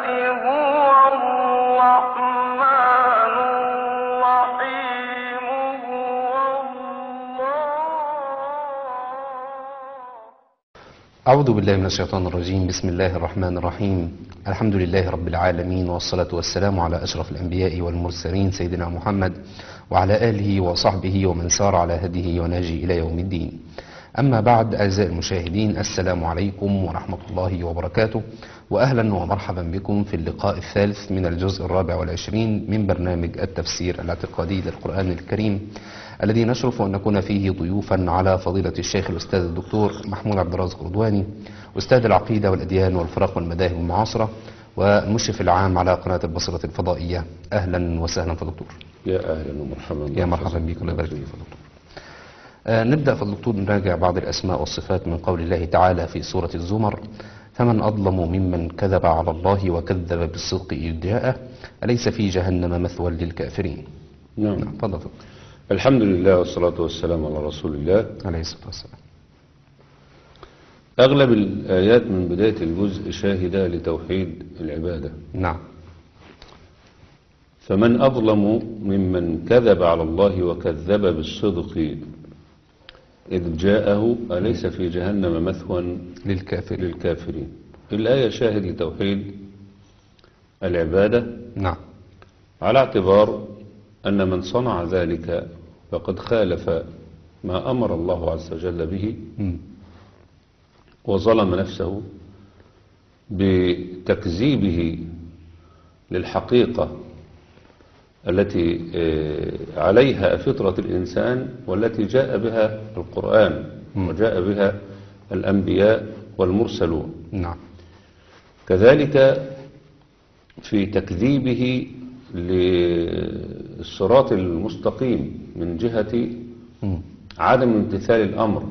هو الرحمن الرحيم هو الله أعوذ بالله من الشيطان الرجيم بسم الله الرحمن الرحيم الحمد لله رب العالمين والصلاة والسلام على أشرف الأنبياء والمرسلين سيدنا محمد وعلى آله وصحبه ومن سار على هديه وناجي إلى يوم الدين أما بعد أعزائي المشاهدين السلام عليكم ورحمة الله وبركاته وأهلا ومرحبا بكم في اللقاء الثالث من الجزء الرابع والعشرين من برنامج التفسير الاعتقادي للقرآن الكريم الذي نشرف أن نكون فيه ضيوفا على فضيلة الشيخ الأستاذ الدكتور محمود عبد الرازق رضواني أستاذ العقيدة والأديان والفرق والمذاهب المعاصرة والمشرف العام على قناة البصرة الفضائية أهلا وسهلا في دكتور يا اهلا ومرحبا يا مرحبا بك الله يبارك فيك يا دكتور آه نبدأ في الدكتور نراجع بعض الأسماء والصفات من قول الله تعالى في سورة الزمر فمن أظلم ممن كذب على الله وكذب بالصدق إذ جاءه أليس في جهنم مثوى للكافرين نعم نعم تفضل دكتور. الحمد لله والصلاة والسلام على رسول الله عليه الصلاة والسلام أغلب الآيات من بداية الجزء شاهدة لتوحيد العبادة نعم فمن أظلم ممن كذب على الله وكذب بالصدق إذ جاءه أليس في جهنم مثوى للكافرين للكافرين الآية شاهد لتوحيد العبادة نعم على اعتبار أن من صنع ذلك فقد خالف ما أمر الله عز وجل به مم. وظلم نفسه بتكذيبه للحقيقة التي آه، عليها فطرة الإنسان والتي جاء بها القرآن وجاء بها الأنبياء والمرسلون نعم كذلك في تكذيبه للصراط المستقيم من جهة مم. عدم امتثال الأمر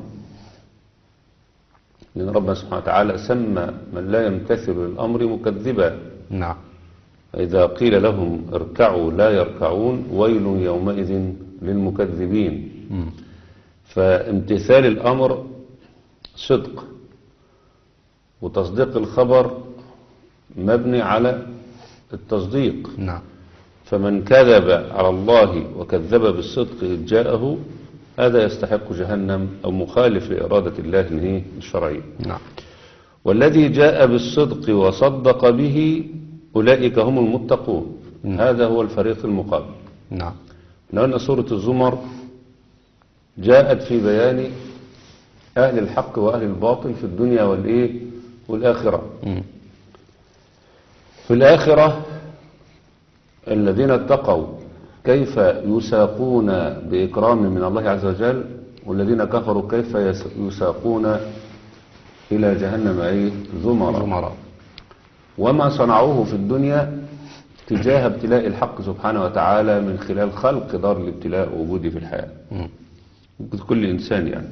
لأن ربنا سبحانه وتعالى سمى من لا يمتثل للأمر مكذبا نعم إذا قيل لهم اركعوا لا يركعون ويل يومئذ للمكذبين مم. فامتثال الأمر صدق وتصديق الخبر مبني على التصديق نعم فمن كذب على الله وكذب بالصدق إذ جاءه هذا يستحق جهنم أو مخالف لإرادة الله اللي هي الشرعية نعم والذي جاء بالصدق وصدق به أولئك هم المتقون هذا هو الفريق المقابل نعم لأن سورة الزمر جاءت في بيان أهل الحق وأهل الباطل في الدنيا والإيه والآخرة مم. في الآخرة الذين اتقوا كيف يساقون بإكرام من الله عز وجل والذين كفروا كيف يس- يساقون إلى جهنم أي زمرا زمراء وما صنعوه في الدنيا تجاه ابتلاء الحق سبحانه وتعالى من خلال خلق دار الابتلاء ووجودي في الحياة مم. كل إنسان يعني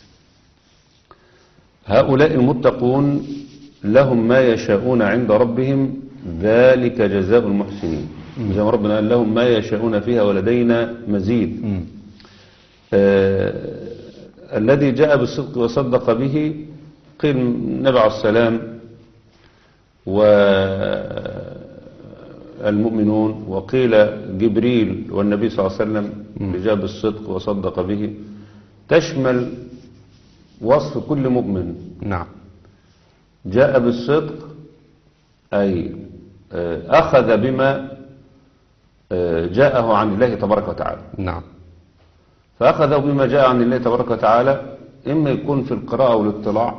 هؤلاء المتقون لهم ما يشاءون عند ربهم ذلك جزاء المحسنين زي ما ربنا قال لهم ما يشاءون فيها ولدينا مزيد مم. آه الذي جاء بالصدق وصدق به قيل النبي عليه السلام والمؤمنون وقيل جبريل والنبي صلى الله عليه وسلم اللي جاء بالصدق وصدق به تشمل وصف كل مؤمن نعم جاء بالصدق أي آه، أخذ بما آه، جاءه عن الله تبارك وتعالى نعم فأخذوا بما جاء عن الله تبارك وتعالى إما يكون في القراءة والاطلاع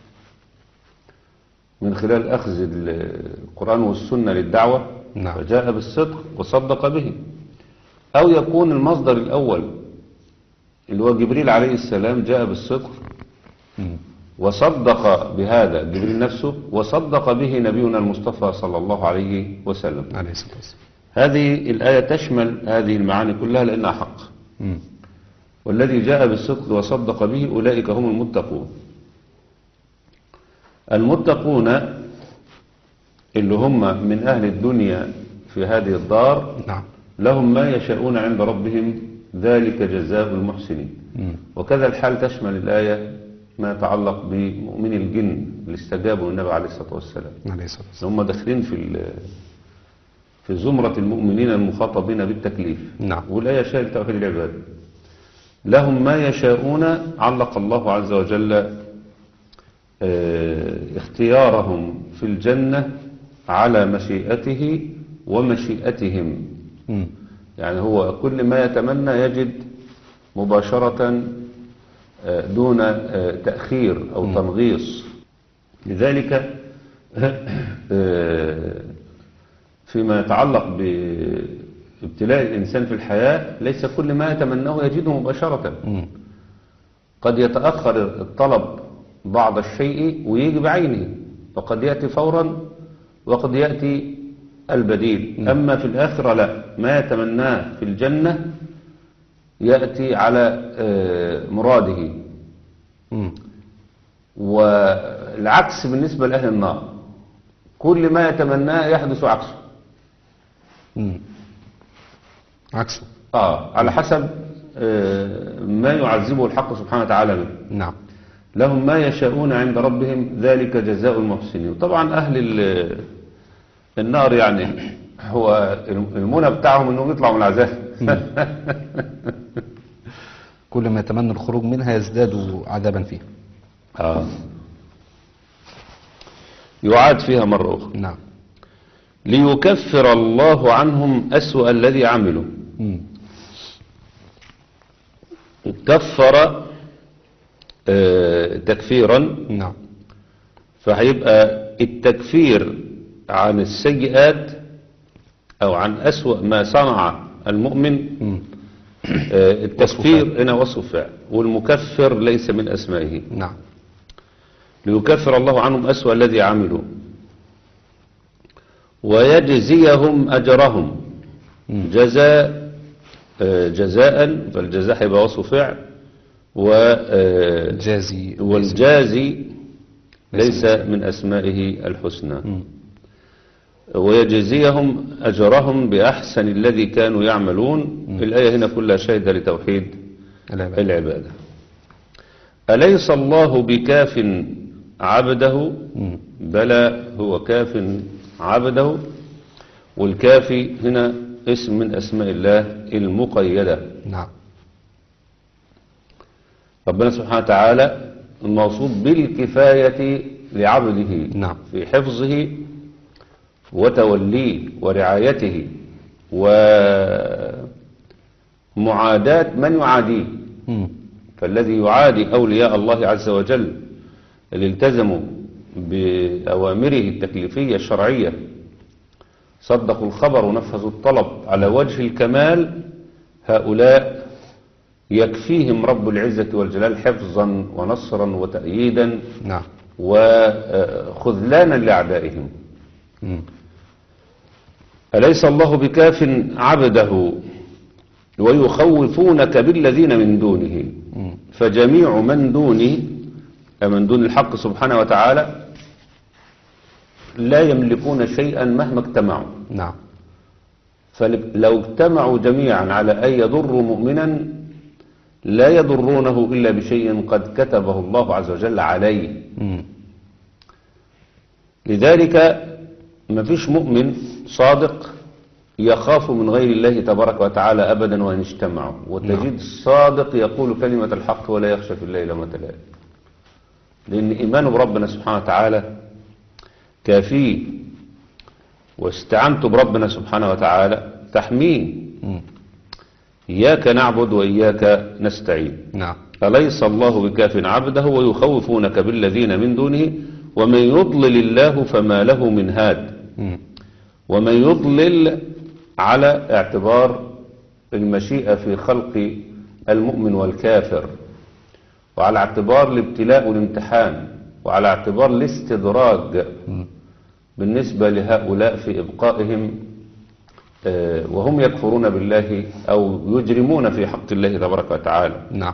من خلال أخذ القرآن والسنة للدعوة نعم. فجاء بالصدق وصدق به أو يكون المصدر الأول اللي هو جبريل عليه السلام جاء بالصدق مم. وصدق بهذا جبريل نفسه وصدق به نبينا المصطفى صلى الله عليه وسلم عليه الصلاة والسلام هذه الآية تشمل هذه المعاني كلها لأنها حق مم. والذي جاء بالصدق وصدق به أولئك هم المتقون المتقون اللي هم من أهل الدنيا في هذه الدار نعم لهم ما يشاءون عند ربهم ذلك جزاء المحسنين مم. وكذا الحال تشمل الآية ما يتعلق بمؤمني الجن اللي استجابوا للنبي عليه الصلاة والسلام عليه الصلاة والسلام هم داخلين في ال- في زمرة المؤمنين المخاطبين بالتكليف نعم. والآية شاهد توحيد العباد لهم ما يشاءون علق الله عز وجل آه، اختيارهم في الجنة على مشيئته ومشيئتهم مم. يعني هو كل ما يتمنى يجد مباشرة آه، دون آه، تأخير أو تنغيص لذلك آه، فيما يتعلق بابتلاء الإنسان في الحياة ليس كل ما يتمناه يجده مباشرة مم. قد يتأخر الطلب بعض الشيء ويجي بعينه وقد يأتي فورا وقد يأتي البديل أما في الآخرة لا ما يتمناه في الجنة يأتي على آه، مراده مم. والعكس بالنسبة لأهل النار كل ما يتمناه يحدث عكسه مم. عكسه آه على حسب آه، ما يعذبه الحق سبحانه وتعالى به نعم لهم ما يشاءون عند ربهم ذلك جزاء المحسنين طبعا أهل ال- النار يعني هو المنى بتاعهم انهم يطلعوا من العذاب كل ما يتمنى الخروج منها يزداد عذابا فيها آه. يعاد فيها مرة أخرى نعم ليكفر الله عنهم أسوأ الذي عملوا مم. كفر آه، تكفيرا نعم فهيبقى التكفير عن السيئات أو عن أسوأ ما صنع المؤمن مم. آه، التكفير هنا وصف فعل والمكفر ليس من أسمائه نعم ليكفر الله عنهم أسوأ الذي عملوا ويجزيهم أجرهم جزاء آه، جزاء فالجزاء هيبقى وصف فعل و آه، جازي والجازي ليس من أسمائه الحسنى ويجزيهم أجرهم بأحسن الذي كانوا يعملون الآية هنا كلها شاهدة لتوحيد العباد. العبادة أليس الله بكاف عبده مم. بلى هو كاف عبده والكافي هنا اسم من أسماء الله المقيدة نعم ربنا سبحانه وتعالى الموصوف بالكفاية لعبده نعم. في حفظه وتوليه ورعايته ومعاداة من يعاديه مم. فالذي يعادي أولياء الله عز وجل اللي التزموا بأوامره التكليفية الشرعية صدقوا الخبر ونفذوا الطلب على وجه الكمال هؤلاء يكفيهم رب العزة والجلال حفظا ونصرا وتأييدا نعم وخذلانا لأعدائهم مم. أليس الله بكاف عبده ويخوفونك بالذين من دونه مم. فجميع من دونه أي من دون الحق سبحانه وتعالى لا يملكون شيئا مهما اجتمعوا نعم فلو اجتمعوا جميعا على أن يضروا مؤمنا لا يضرونه إلا بشيء قد كتبه الله عز وجل عليه مم. لذلك ما فيش مؤمن صادق يخاف من غير الله تبارك وتعالى أبدا وإن اجتمعوا وتجد الصادق يقول كلمة الحق ولا يخشى في الله لومة لائم لأن إيمانه بربنا سبحانه وتعالى كافيه واستعنت بربنا سبحانه وتعالى تحميه مم. إياك نعبد وإياك نستعين نعم أليس الله بكاف عبده ويخوفونك بالذين من دونه ومن يضلل الله فما له من هاد مم. ومن يضلل على اعتبار المشيئة في خلق المؤمن والكافر وعلى اعتبار الابتلاء والامتحان وعلى اعتبار الاستدراج بالنسبة لهؤلاء في إبقائهم آه، وهم يكفرون بالله أو يجرمون في حق الله تبارك وتعالى نعم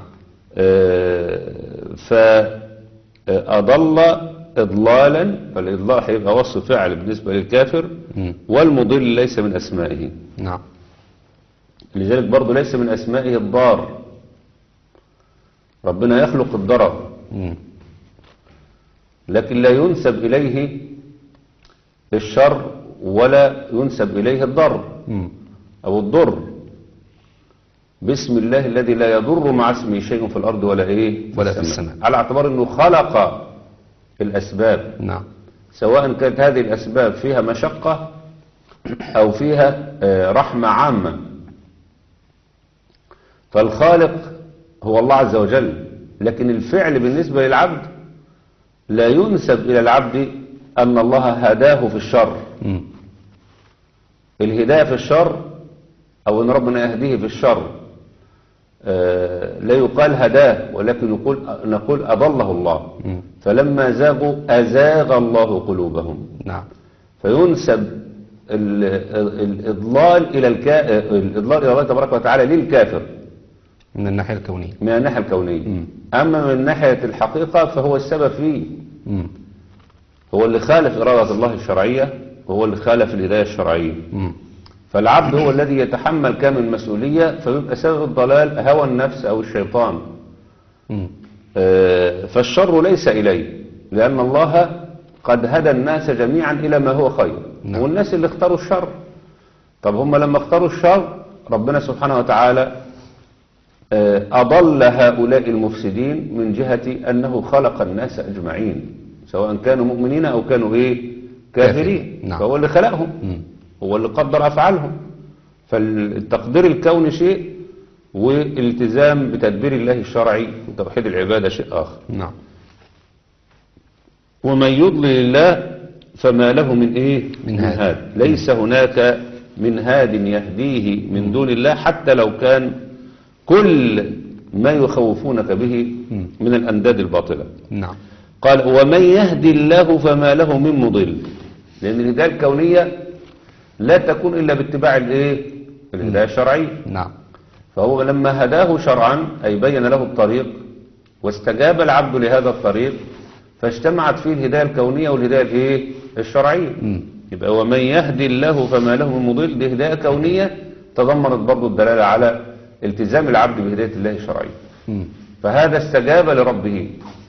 فأضل إضلالا فالإضلال هيبقى وصف فعل بالنسبة للكافر مم. والمضل ليس من أسمائه نعم لذلك برضه ليس من أسمائه الضار ربنا يخلق الضرر مم. لكن لا ينسب إليه الشر ولا ينسب إليه الضر مم. أو الضر بسم الله الذي لا يضر مع اسمه شيء في الأرض ولا إيه ولا في السماء. على اعتبار أنه خلق الأسباب نعم سواء كانت هذه الأسباب فيها مشقة أو فيها آه، رحمة عامة فالخالق هو الله عز وجل لكن الفعل بالنسبة للعبد لا ينسب إلى العبد أن الله هداه في الشر مم. الهداية في الشر أو أن ربنا يهديه في الشر آه، لا يقال هداه ولكن نقول, نقول أضله الله مم. فلما زاغوا أزاغ الله قلوبهم نعم فينسب ال- ال- الإضلال إلى الكا... الإضلال إلى الله تبارك وتعالى للكافر من الناحية الكونية من الناحية الكونية مم. أما من ناحية الحقيقة فهو السبب فيه مم. هو اللي خالف إرادة الله الشرعية وهو اللي خالف الهداية الشرعية مم. فالعبد هو الذي يتحمل كامل المسؤولية فبيبقى سبب الضلال هوى النفس أو الشيطان مم. آه، فالشر ليس إليه لأن الله قد هدى الناس جميعا إلى ما هو خير نعم. والناس اللي اختاروا الشر طب هم لما اختاروا الشر ربنا سبحانه وتعالى آه، أضل هؤلاء المفسدين من جهة أنه خلق الناس أجمعين سواء كانوا مؤمنين أو كانوا إيه كافرين كافرين، نعم. فهو اللي خلقهم مم. هو اللي قدر أفعالهم فالتقدير الكوني شيء والالتزام بتدبير الله الشرعي وتوحيد العبادة شيء آخر نعم ومن يضلل الله فما له من إيه من هاد. ليس هناك من هاد يهديه من دون الله حتى لو كان كل ما يخوفونك به مم. من الأنداد الباطلة نعم قال ومن يهدي الله فما له من مضل لأن الهداية الكونية لا تكون إلا باتباع الإيه الهداية الشرعية نعم فهو لما هداه شرعا أي بين له الطريق واستجاب العبد لهذا الطريق فاجتمعت فيه الهداية الكونية والهداية الإيه الشرعية مم. يبقى ومن يهدي الله فما له من مضل دي هداية كونية تضمنت برضو الدلالة على التزام العبد بهداية الله الشرعية مم. فهذا استجاب لربه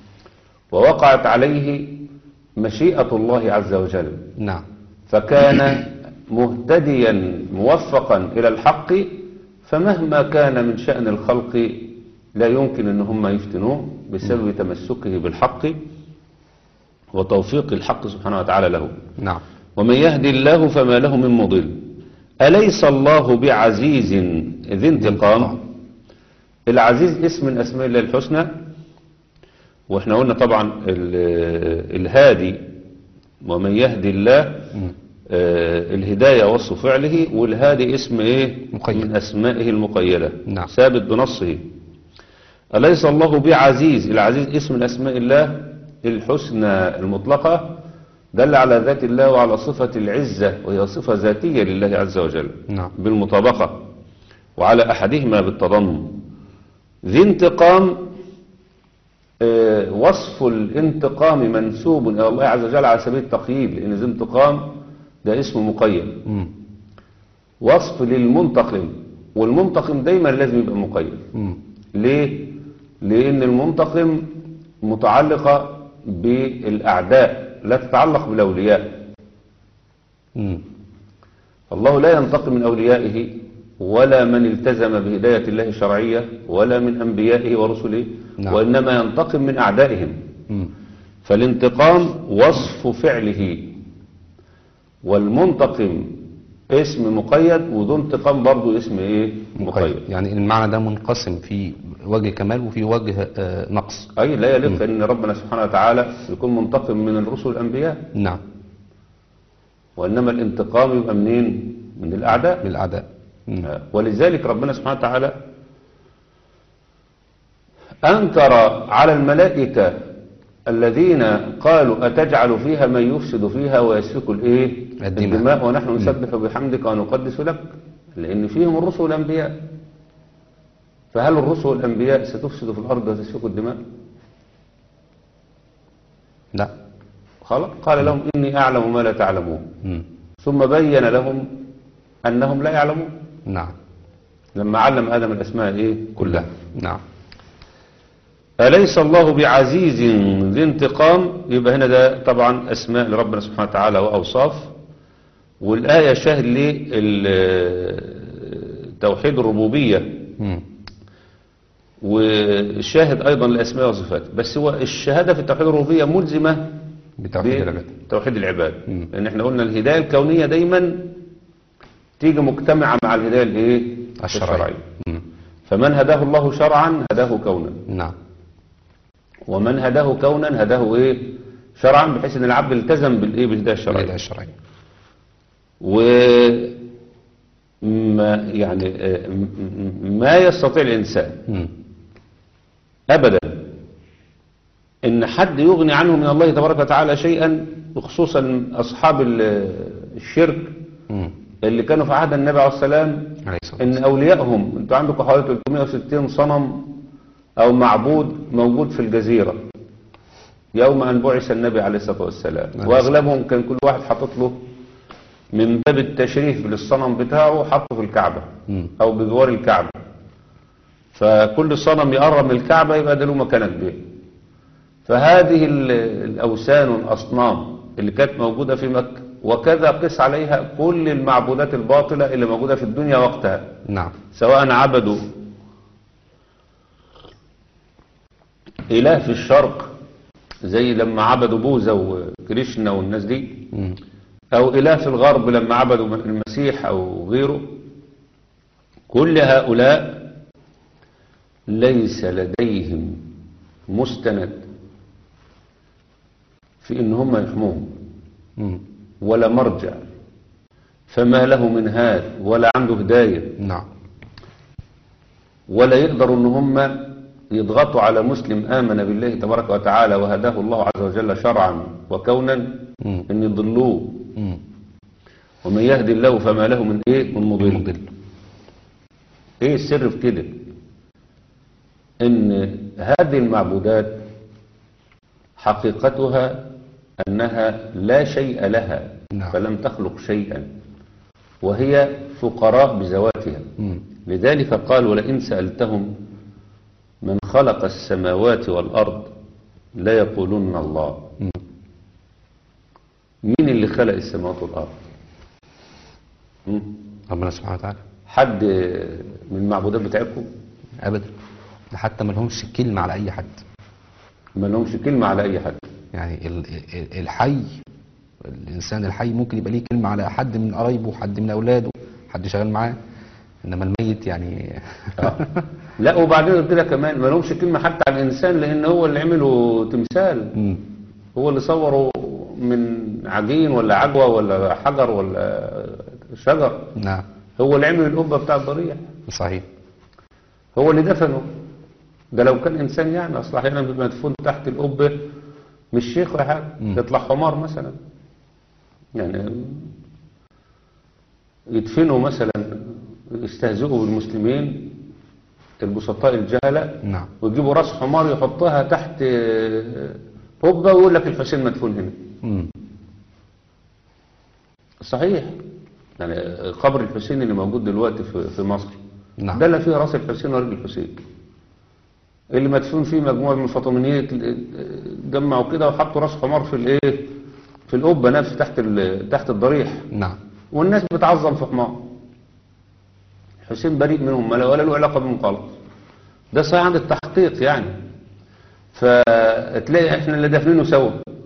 ووقعت عليه مشيئة الله عز وجل نعم فكان مهتديا موفقا إلى الحق فمهما كان من شأن الخلق لا يمكن أن هم يفتنوه بسبب تمسكه بالحق وتوفيق الحق سبحانه وتعالى له نعم ومن يهدي الله فما له من مضل أليس الله بعزيز ذي انتقام العزيز اسم من أسماء الله الحسنى واحنا قلنا طبعا ال- الهادي ومن يهدي الله مم. آه، الهداية وصف فعله والهادي اسم ايه مقيد. من أسمائه المقيدة نعم. ثابت بنصه أليس الله بعزيز العزيز اسم من أسماء الله الحسنى المطلقة دل على ذات الله وعلى صفة العزة وهي صفة ذاتية لله عز وجل نعم. بالمطابقة وعلى أحدهما بالتضمن ذي انتقام آه، وصف الانتقام منسوب إلى الله عز وجل على سبيل التقييد لأن ذي انتقام ده اسم مقيد مم. وصف للمنتقم والمنتقم دايما لازم يبقى مقيد مم. ليه؟ لأن المنتقم متعلقة بالأعداء لا تتعلق بالأولياء مم. الله لا ينتقم من أوليائه ولا من التزم بهداية الله الشرعية ولا من أنبيائه ورسله نعم. وإنما ينتقم من أعدائهم مم. فالانتقام وصف فعله والمنتقم اسم مقيد وذو انتقام برضو اسم ايه مقيد يعني المعنى ده منقسم في وجه كمال وفي وجه آه، نقص اي لا يليق ان ربنا سبحانه وتعالى يكون منتقم من الرسل الانبياء نعم وانما الانتقام يبقى منين من الاعداء بالأعداء مم. ولذلك ربنا سبحانه وتعالى أنكر على الملائكة الذين قالوا أتجعل فيها من يفسد فيها ويسفك الإيه؟ الدماء. الدماء ونحن نسبح بحمدك ونقدس لك لأن فيهم الرسل والأنبياء فهل الرسل والأنبياء ستفسد في الأرض وتسفك الدماء؟ لا خلاص قال لهم إني أعلم ما لا تعلمون مم. ثم بين لهم أنهم لا يعلمون نعم لما علم آدم الأسماء إيه؟ كلها نعم أليس الله بعزيز ذي انتقام يبقى هنا ده طبعا أسماء لربنا سبحانه وتعالى وأوصاف والآية شاهد لتوحيد الربوبية مم. والشاهد أيضا لأسماء وصفات بس هو الشهادة في توحيد الربوبية ملزمة بتوحيد العباد بتوحيد العباد مم. لأن احنا قلنا الهداية الكونية دايما تيجي مجتمعة مع الهداية الايه الشرعي مم. فمن هداه الله شرعا هداه كونا نعم ومن هداه كونا هداه ايه شرعا بحيث ان العبد التزم بالايه بالهدايه الهداية الشرعيه الشرعية و ما يعني آه، م- م- ما يستطيع الانسان مم. ابدا ان حد يغني عنه من الله تبارك وتعالى شيئا وخصوصا اصحاب ال- الشرك مم. اللي كانوا في عهد النبي عليه السلام عليه الصلاة ان والسلام اوليائهم انتوا عندكم حوالي 360 صنم او معبود موجود في الجزيرة يوم ان بعث النبي عليه الصلاة والسلام عليه واغلبهم كان كل واحد حاطط له من باب التشريف للصنم بتاعه حطه في الكعبة مم. او بجوار الكعبة فكل صنم يقرب من الكعبة يبقى ده له مكانة كبيرة فهذه ال- الاوثان والاصنام اللي كانت موجودة في مكة وكذا قس عليها كل المعبودات الباطلة اللي موجودة في الدنيا وقتها نعم سواء عبدوا إله في الشرق زي لما عبدوا بوذا وكريشنا والناس دي مم. أو إله في الغرب لما عبدوا المسيح أو غيره كل هؤلاء ليس لديهم مستند في إن هم يحموهم مم. ولا مرجع فما له من هاد ولا عنده هدايه نعم ولا يقدروا ان هم يضغطوا على مسلم آمن بالله تبارك وتعالى وهداه الله عز وجل شرعا وكونا مم. ان يضلوه مم. ومن يهدي الله فما له من ايه من مضل مضل ايه السر في كده ان هذه المعبودات حقيقتها انها لا شيء لها نعم. فلم تخلق شيئا وهي فقراء بذواتها مم. لذلك قال ولئن سألتهم من خلق السماوات والأرض لا يقولون الله مم. مين اللي خلق السماوات والأرض مم؟ ربنا سبحانه وتعالى حد من المعبودات بتاعتكم ابدا ده حتى ما لهمش كلمة على اي حد ما لهمش كلمة على أي حد يعني ال- ال- الحي الانسان الحي ممكن يبقى ليه كلمة على حد من قرايبه حد من اولاده حد شغال معاه انما الميت يعني آه. لا وبعدين قلت لك كمان ما لهمش كلمة حتى على الإنسان لأن هو اللي عمله تمثال مم. هو اللي صوره من عجين ولا عجوة ولا حجر ولا شجر نعم هو اللي عمل القبة بتاع الضريح صحيح هو اللي دفنه ده لو كان انسان يعني اصل احيانا بيبقى مدفون تحت القبه مش شيخ ولا حاجه مم. يطلع حمار مثلا يعني يدفنوا مثلا يستهزئوا بالمسلمين البسطاء الجهله نعم ويجيبوا راس حمار يحطها تحت آه، قبه ويقول لك الحسين مدفون هنا مم. صحيح يعني قبر الحسين اللي موجود دلوقتي في في مصر نعم. ده لا فيه راس الحسين ورجل الحسين اللي مدفون فيه مجموعه من الفاطميين جمعوا كده وحطوا راس حمار في الايه في القبه نفسه تحت ال- تحت الضريح نعم والناس بتعظم في حمار حسين بريء منهم ولا ولا له علاقه بهم خالص ده صحيح عند التحقيق يعني فتلاقي احنا اللي دافنينه سوا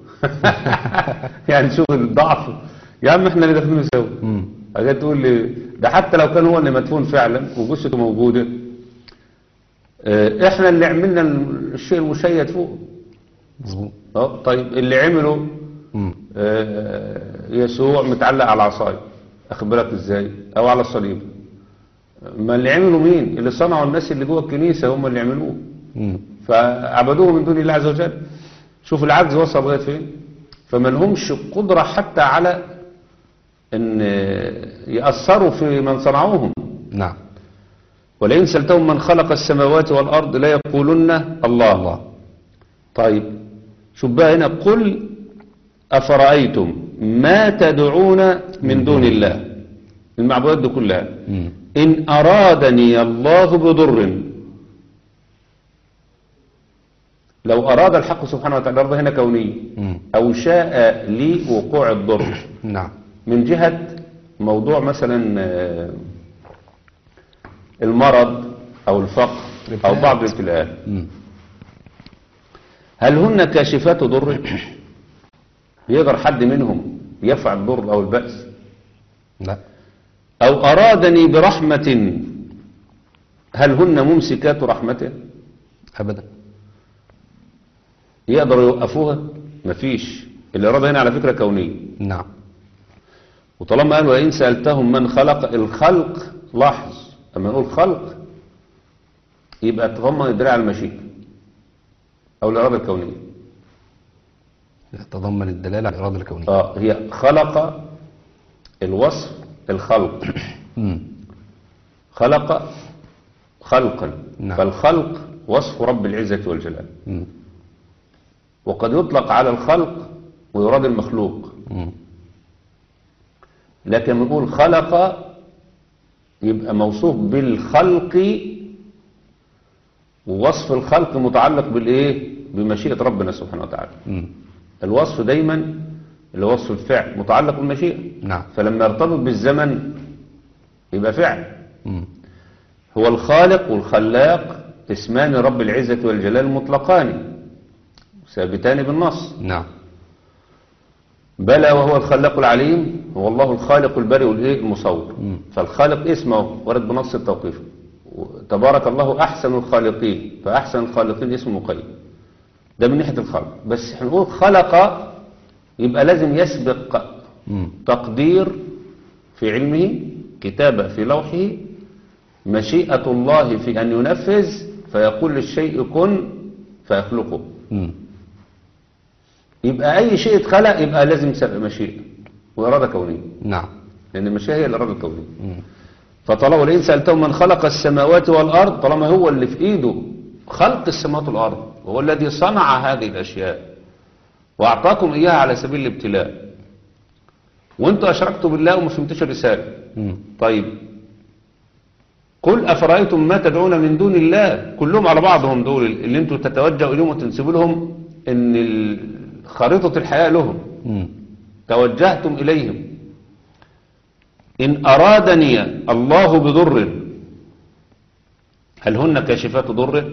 يعني شوف الضعف يا عم احنا اللي دافنينه سوا مم. حاجات تقول لي ده حتى لو كان هو اللي مدفون فعلا وجثته موجوده اه، احنا اللي عملنا الشيء المشيد فوق مظبوط اه طيب اللي عمله مم. اه، يسوع متعلق على العصايه اخد بالك ازاي او على الصليب ما اللي عملوا مين اللي صنعوا الناس اللي جوه الكنيسه هم اللي عملوه مم. فعبدوه من دون الله عز وجل شوف العجز وصل لغايه فين فما لهمش قدره حتى على ان ياثروا في من صنعوهم نعم ولئن سالتهم من خلق السماوات والارض لا يقولن الله الله طيب شوف بقى هنا قل افرايتم ما تدعون من دون الله المعبودات دي كلها مم. إن أرادني الله بضر لو أراد الحق سبحانه وتعالى الأرض هنا كونية مم. أو شاء لي وقوع الضر نعم من جهة موضوع مثلا آه، المرض أو الفقر أو الابتلاءات. بعض الابتلاءات مم. هل هن كاشفات ضر يقدر حد منهم يفع الضر أو البأس لا أو أرادني برحمة هل هن ممسكات رحمته أبدا يقدروا يوقفوها مفيش الإرادة هنا على فكرة كونية نعم وطالما قال وإن سألتهم من خلق الخلق لاحظ لما نقول خلق يبقى تضمن الدراع على المشيئة أو الإرادة الكونية يتضمن الدلالة على الإرادة الكونية آه هي خلق الوصف الخلق مم. خلق خلقا نعم. فالخلق وصف رب العزة والجلال مم. وقد يطلق على الخلق ويراد المخلوق مم. لكن نقول خلق يبقى موصوف بالخلق ووصف الخلق متعلق بالايه بمشيئة ربنا سبحانه وتعالى مم. الوصف دايما اللي هو وصف الفعل متعلق بالمشيئة نعم فلما يرتبط بالزمن يبقى فعل مم. هو الخالق والخلاق اسمان رب العزة والجلال مطلقان ثابتان بالنص نعم بلى وهو الخلاق العليم هو الله الخالق البارئ والايه المصور مم. فالخالق اسمه ورد بنص التوقيف تبارك الله احسن الخالقين فاحسن الخالقين اسم مقيد ده من ناحيه الخلق بس هنقول خلق يبقى لازم يسبق مم. تقدير في علمه كتابه في لوحه مشيئه الله في ان ينفذ فيقول للشيء كن فيخلقه مم. يبقى اي شيء اتخلق يبقى لازم سبق مشيئه واراده كونيه نعم لأن المشيئة هي الإرادة الكونية مم. فطالما ولئن سألتهم من خلق السماوات والأرض طالما هو اللي في إيده خلق السماوات والأرض وهو الذي صنع هذه الأشياء وأعطاكم إياها على سبيل الابتلاء وانتوا أشركتوا بالله وما فهمتوش الرسالة مم. طيب قل أفرأيتم ما تدعون من دون الله كلهم على بعضهم دول اللي انتوا تتوجهوا إليهم وتنسبوا لهم إن ال- خريطة الحياة لهم مم. توجهتم إليهم إن أرادني الله بضر هل هن كاشفات ضر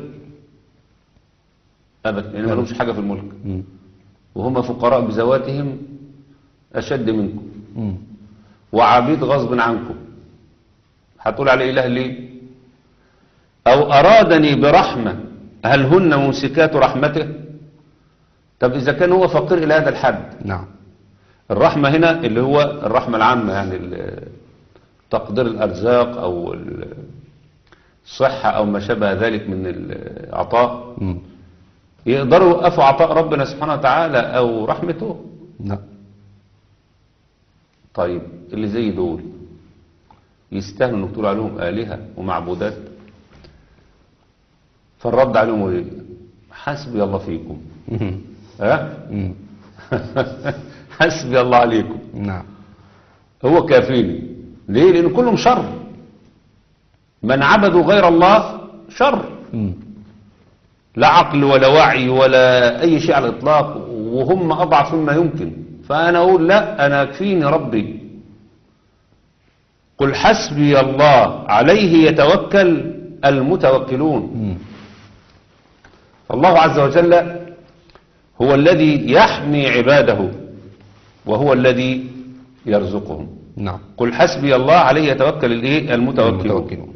أبدا لأن ما لهمش حاجة في الملك مم. وهم فقراء بذواتهم أشد منكم مم. وعبيد غصب عنكم هتقول على إله ليه أو أرادني برحمة هل هن ممسكات رحمته طب إذا كان هو فقير إلى هذا الحد نعم الرحمة هنا اللي هو الرحمة العامة يعني ال- تقدير الأرزاق أو ال- الصحة أو ما شابه ذلك من العطاء مم. يقدروا يوقفوا عطاء ربنا سبحانه وتعالى أو رحمته لا طيب اللي زي دول يستاهلوا انك تقول عليهم آلهة ومعبودات فالرد عليهم ايه حسبي الله فيكم مم. ها مم. حسبي الله عليكم نعم هو كافيني ليه لان كلهم شر من عبدوا غير الله شر مم. لا عقل ولا وعي ولا اي شيء على الاطلاق وهم اضعف مما يمكن فانا اقول لا انا يكفيني ربي قل حسبي الله عليه يتوكل المتوكلون مم. فالله عز وجل هو الذي يحمي عباده وهو الذي يرزقهم نعم قل حسبي الله عليه يتوكل الايه المتوكلون المتوكلون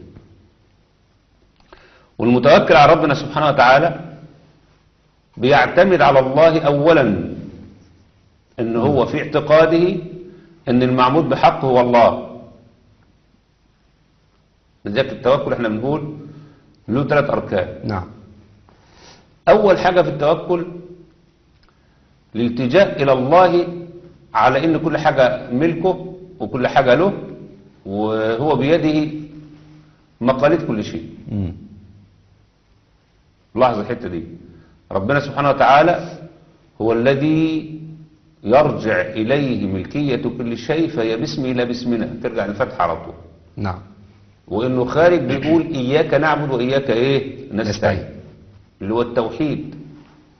والمتوكل على ربنا سبحانه وتعالى بيعتمد على الله اولا ان هو في اعتقاده ان المعبود بحق هو الله لذلك التوكل احنا بنقول له ثلاث اركان نعم أول حاجة في التوكل الالتجاء إلى الله على إن كل حاجة ملكه وكل حاجة له وهو بيده مقاليد كل شيء مم. لاحظ الحتة دي ربنا سبحانه وتعالى هو الذي يرجع إليه ملكية كل شيء فهي باسمه لا باسمنا ترجع للفتح على طول نعم وإنه خارج بيقول إياك نعبد وإياك إيه نستعين. نستعين اللي هو التوحيد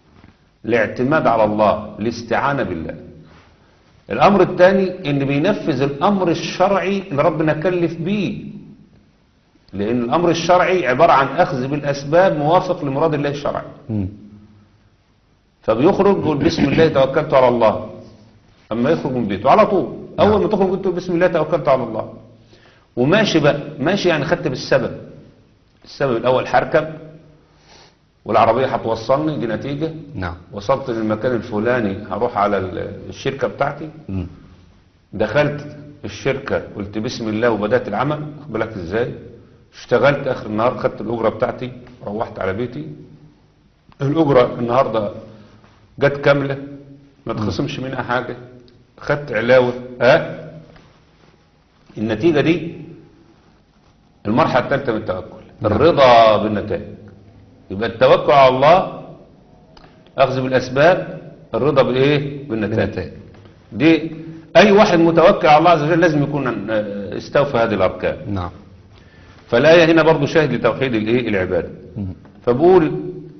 الاعتماد على الله الاستعانة بالله الأمر الثاني إن بينفذ الأمر الشرعي اللي ربنا كلف بيه لأن الأمر الشرعي عبارة عن أخذ بالأسباب موافق لمراد الله الشرعي مم. فبيخرج يقول بسم الله توكلت على الله اما يخرج من بيته على طول اول ما تخرج تقول بسم الله توكلت على الله وماشي بقى ماشي يعني خدت بالسبب السبب الاول هركب والعربيه هتوصلني دي نتيجه نعم وصلت للمكان الفلاني هروح على ال- الشركه بتاعتي مم. دخلت الشركه قلت بسم الله وبدات العمل خد بالك ازاي اشتغلت اخر النهار خدت الاجره بتاعتي روحت على بيتي الاجره النهارده جت كامله ما تخصمش منها حاجه خدت علاوه ها النتيجه دي المرحله الثالثه من التوكل الرضا بالنتائج يبقى التوكل على الله اخذ بالاسباب الرضا بايه بالنتائج بالنتائج. دي اي واحد متوكل على الله عز وجل لازم يكون آه، استوفى هذه الاركان نعم فالايه هنا برضو شاهد لتوحيد الايه العباده مم. فبقول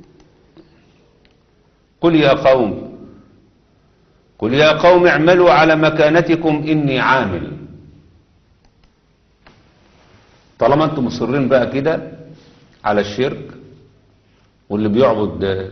قل يا قوم قل يا قوم اعملوا على مكانتكم إني عامل طالما انتم مصرين بقى كده على الشرك واللي بيعبد آه،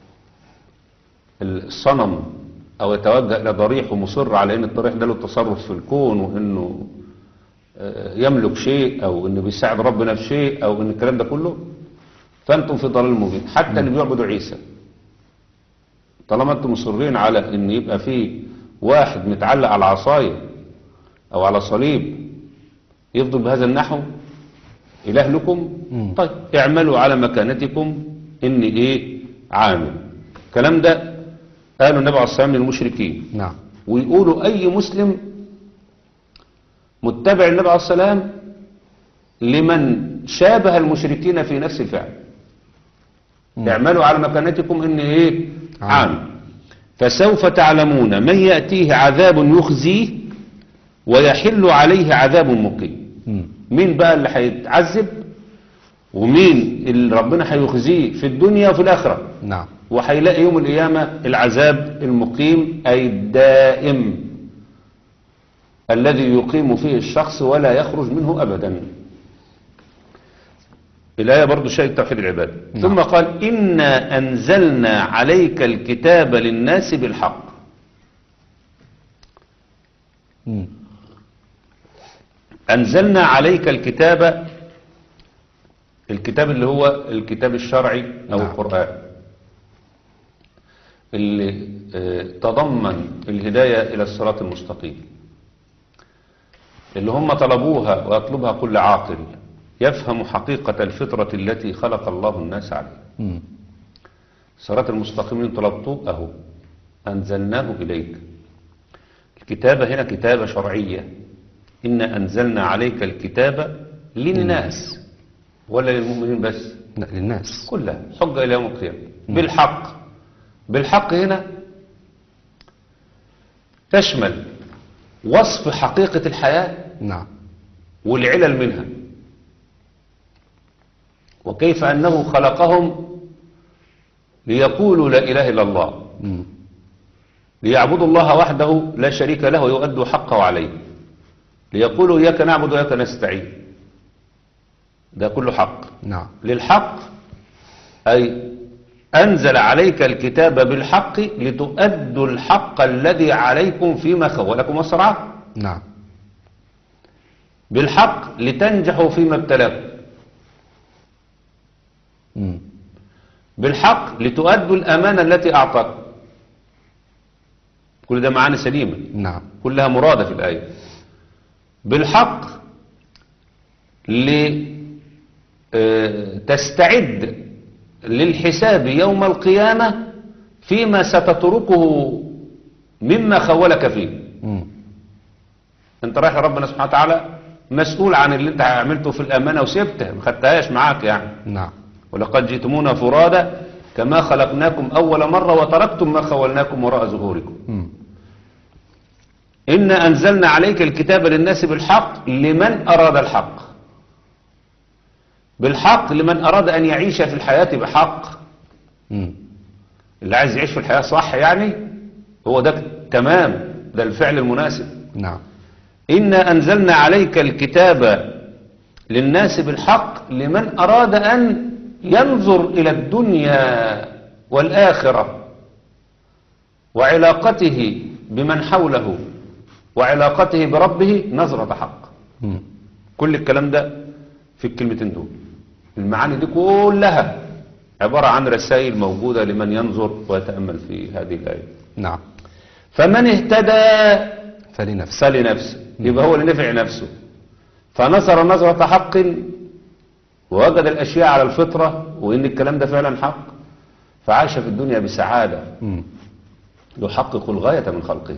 الصنم او يتوجه الى ضريح ومصر على ان الضريح ده له تصرف في الكون وانه آه، يملك شيء او انه بيساعد ربنا في شيء او ان الكلام ده كله فانتم في ضلال مبين حتى اللي بيعبدوا عيسى طالما انتم مصرين على ان يبقى في واحد متعلق على عصايه او على صليب يفضل بهذا النحو اله لكم مم. طيب اعملوا على مكانتكم اني ايه عامل الكلام ده قالوا النبي عليه الصلاه والسلام للمشركين نعم ويقولوا أي مسلم متبع النبي عليه السلام لمن شابه المشركين في نفس الفعل اعملوا على مكانتكم إن إيه عام. عام فسوف تعلمون من يأتيه عذاب يخزيه ويحل عليه عذاب مقيم مم. مين بقى اللي هيتعذب ومين اللي ربنا هيخزيه في الدنيا وفي الآخرة نعم وهيلاقي يوم القيامة العذاب المقيم أي الدائم الذي يقيم فيه الشخص ولا يخرج منه أبدا الآية برضو شيء توحيد العباد نعم. ثم قال إنا أنزلنا عليك الكتاب للناس بالحق مم. أنزلنا عليك الكتاب الكتاب اللي هو الكتاب الشرعي أو نعم. القرآن اللي آه، تضمن الهداية إلى الصراط المستقيم اللي هم طلبوها ويطلبها كل عاقل يفهم حقيقة الفطرة التي خلق الله الناس عليها مم. الصراط المستقيم اللي طلبتوه أهو أنزلناه إليك الكتابة هنا كتابة شرعية إنا أنزلنا عليك الكتاب للناس ولا للمؤمنين بس لا للناس كلها حجة إلى يوم القيامة بالحق بالحق هنا تشمل وصف حقيقة الحياة نعم والعلل منها وكيف أنه خلقهم ليقولوا لا إله إلا الله مم. ليعبدوا الله وحده لا شريك له ويؤدوا حقه عليه ليقولوا إياك نعبد وإياك نستعين ده كله حق نعم للحق أي أنزل عليك الكتاب بالحق لتؤدوا الحق الذي عليكم فيما خولكم وصرعه نعم بالحق لتنجحوا فيما ابتلاكم مم. بالحق لتؤدوا الأمانة التي أعطاكم كل ده معاني سليمة نعم كلها مرادة في الآية بالحق لتستعد للحساب يوم القيامة فيما ستتركه مما خولك فيه مم. انت رايح لربنا سبحانه وتعالى مسؤول عن اللي انت عملته في الأمانة وسبته ما خدتهاش معاك يعني نعم ولقد جئتمونا فرادا كما خلقناكم أول مرة وتركتم ما خولناكم وراء ظهوركم مم. إنا أنزلنا عليك الكتاب للناس بالحق لمن أراد الحق بالحق لمن أراد أن يعيش في الحياة بحق مم. اللي عايز يعيش في الحياة صح يعني هو ده تمام ده الفعل المناسب نعم إنا أنزلنا عليك الكتاب للناس بالحق لمن أراد أن ينظر إلى الدنيا والآخرة وعلاقته بمن حوله وعلاقته بربه نظرة حق مم. كل الكلام ده في الكلمتين دول المعاني دي كلها عبارة عن رسائل موجودة لمن ينظر ويتأمل في هذه الآية نعم فمن اهتدى فلنفسه فلنفسه يبقى هو اللي نفع نفسه فنظر نظرة حق ووجد الأشياء على الفطرة وإن الكلام ده فعلا حق فعاش في الدنيا بسعادة مم. يحقق الغاية من خلقه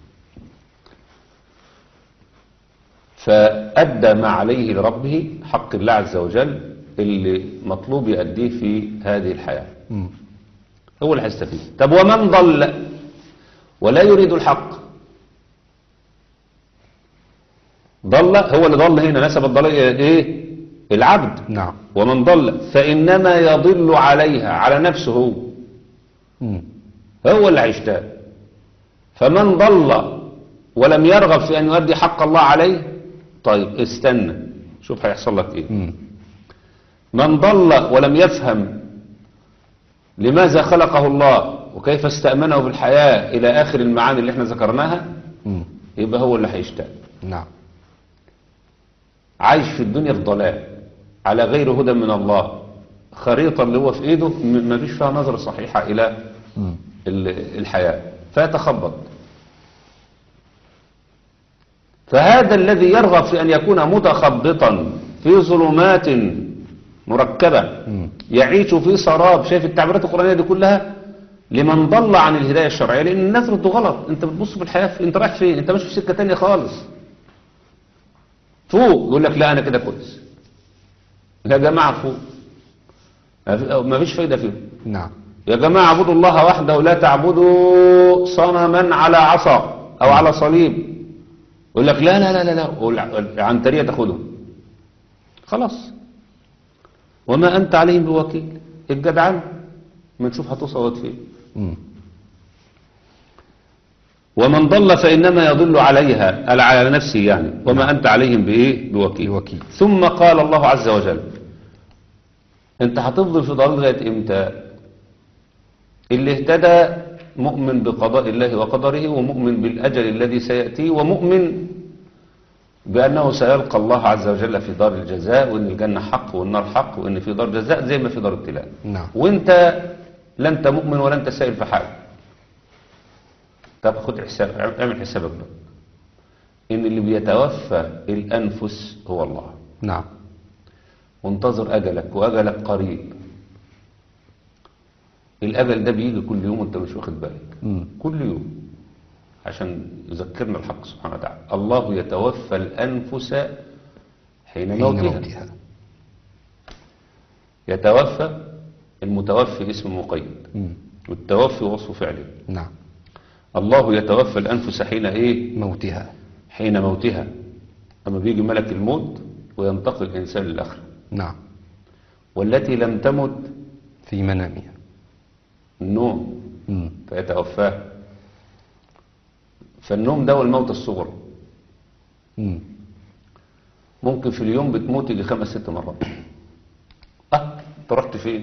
فأدى ما عليه لربه حق الله عز وجل اللي مطلوب يأديه في هذه الحياة مم. هو اللي هيستفيد طب ومن ضل ولا يريد الحق ضل هو اللي ضل هنا نسب الضلال إلى ايه العبد نعم ومن ضل فإنما يضل عليها على نفسه هو مم. هو اللي هيشتاق فمن ضل ولم يرغب في أن يؤدي حق الله عليه طيب استنى شوف هيحصل لك ايه مم. من ضل ولم يفهم لماذا خلقه الله وكيف استأمنه في الحياة إلى آخر المعاني اللي احنا ذكرناها مم. يبقى هو اللي هيشتاق نعم عايش في الدنيا في ضلال على غير هدى من الله خريطة اللي هو في ايده م- ما فيش فيها نظرة صحيحة إلى مم. ال- الحياة فيتخبط فهذا الذي يرغب في أن يكون متخبطا في ظلمات مركبة مم. يعيش في سراب شايف التعبيرات القرآنية دي كلها لمن ضل عن الهداية الشرعية لأن الناس بتدو غلط أنت بتبص في الحياة في... أنت رايح فين أنت ماشي في سكة تانية خالص فوق يقول لك لا أنا كده كويس يا جماعة فوق ما في- ما فيش فايدة فيهم نعم يا جماعة اعبدوا الله وحده لا تعبدوا صنما على عصا أو على صليب يقول لك لا لا لا لا لا قول عنترية تاخده خلاص وما أنت عليهم بوكيل الجدعان ما نشوف هتوصل فين مم. ومن ضل فإنما يضل عليها ألا على نفسه يعني وما أنت عليهم بإيه بوكيل بوكيل. ثم قال الله عز وجل أنت هتفضل في ضلال لغاية إمتى اللي اهتدى مؤمن بقضاء الله وقدره ومؤمن بالأجل الذي سيأتي ومؤمن بأنه سيلقى الله عز وجل في دار الجزاء وإن الجنة حق والنار حق وإن في دار جزاء زي ما في دار ابتلاء نعم وانت لا انت مؤمن ولا انت سائل في حاجه طب خد حساب اعمل حسابك بقى ان اللي بيتوفى الانفس هو الله نعم وانتظر اجلك واجلك قريب الاجل ده بيجي كل يوم وانت مش واخد بالك مم. كل يوم عشان يذكرنا الحق سبحانه وتعالى الله يتوفى الانفس حين حين موتها موتها يتوفى المتوفي اسم مقيد مم. والتوفي وصف فعله نعم الله يتوفى الأنفس حين إيه موتها حين موتها أما بيجي ملك الموت وينتقل الإنسان للآخرة نعم والتي لم تمت في منامها النوم مم. فيتوفاه فالنوم ده هو الموت الصغرى مم. ممكن في اليوم بتموت يجي خمس ست مرات اه انت رحت فين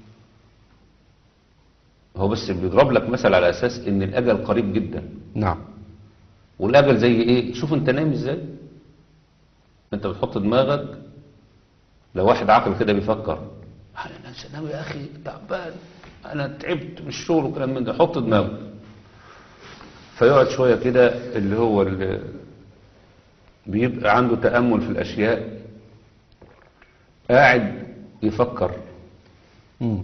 هو بس بيضرب لك مثل على اساس ان الاجل قريب جدا نعم والاجل زي ايه شوف انت نايم ازاي انت بتحط دماغك لو واحد عاقل كده بيفكر انا ناوي يا اخي تعبان انا تعبت من الشغل وكلام من ده حط دماغك فيقعد شويه كده اللي هو اللي بيبقى عنده تامل في الاشياء قاعد يفكر مم.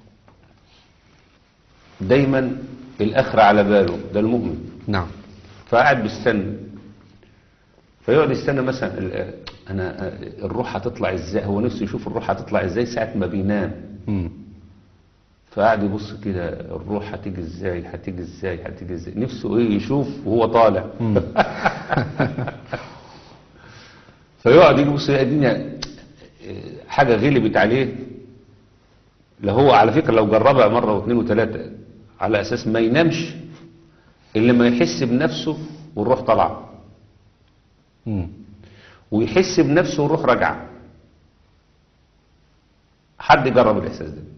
دايما الاخره على باله ده المؤمن نعم فقاعد بيستنى فيقعد يستنى مثلا ال- انا الروح هتطلع ازاي هو نفسه يشوف الروح هتطلع ازاي ساعه ما بينام مم. فقاعد يبص كده الروح هتيجي ازاي هتيجي ازاي هتيجي ازاي نفسه ايه يشوف وهو طالع فيقعد يجي يبص يلاقي الدنيا حاجه غلبت عليه لا هو على فكره لو جربها مره واثنين وثلاثه على اساس ما ينامش اللي ما يحس بنفسه والروح طالعه مم. ويحس بنفسه والروح راجعه حد جرب الاحساس ده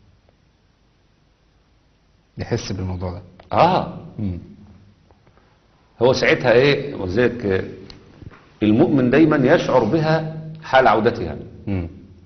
يحس بالموضوع ده اه مم. هو ساعتها ايه ولذلك آه، المؤمن دايما يشعر بها حال عودتها مم.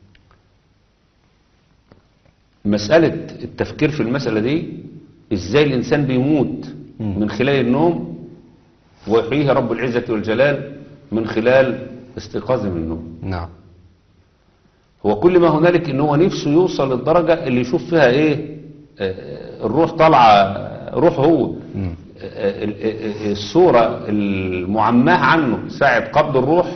مسألة التفكير في المسألة دي ازاي الانسان بيموت مم. من خلال النوم ويحييه رب العزة والجلال من خلال استيقاظه من النوم نعم هو كل ما هنالك ان هو نفسه يوصل للدرجة اللي يشوف فيها ايه آه، الروح طالعة روح هو مم. آه، ال- آه، الصورة المعماه عنه ساعة قبض الروح